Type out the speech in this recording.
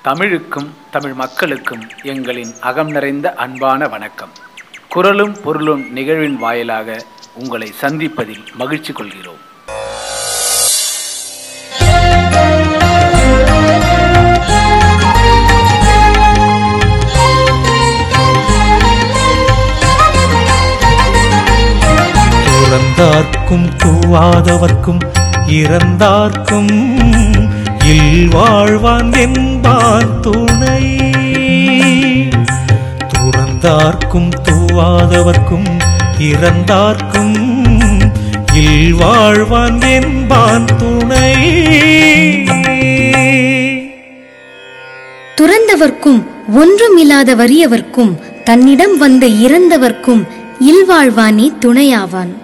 தமிழுக்கும் தமிழ் மக்களுக்கும் எங்களின் அகம் நிறைந்த அன்பான வணக்கம் குரலும் பொருளும் நிகழ்வின் வாயிலாக உங்களை சந்திப்பதில் மகிழ்ச்சி கொள்கிறோம் துறந்தார்க்கும் தூவாதவர்க்கும் இறந்தார்க்கும் இல்வாழ்வான் என்பான் துணை துறந்தார்க்கும் தூவாதவர்க்கும் இறந்தார்க்கும் இல்வாழ்வான் என்பான் துணை துறந்தவர்க்கும் ஒன்றுமில்லாத வறியவர்க்கும் தன்னிடம் வந்த இறந்தவர்க்கும் இல்வாழ்வானே துணையாவான்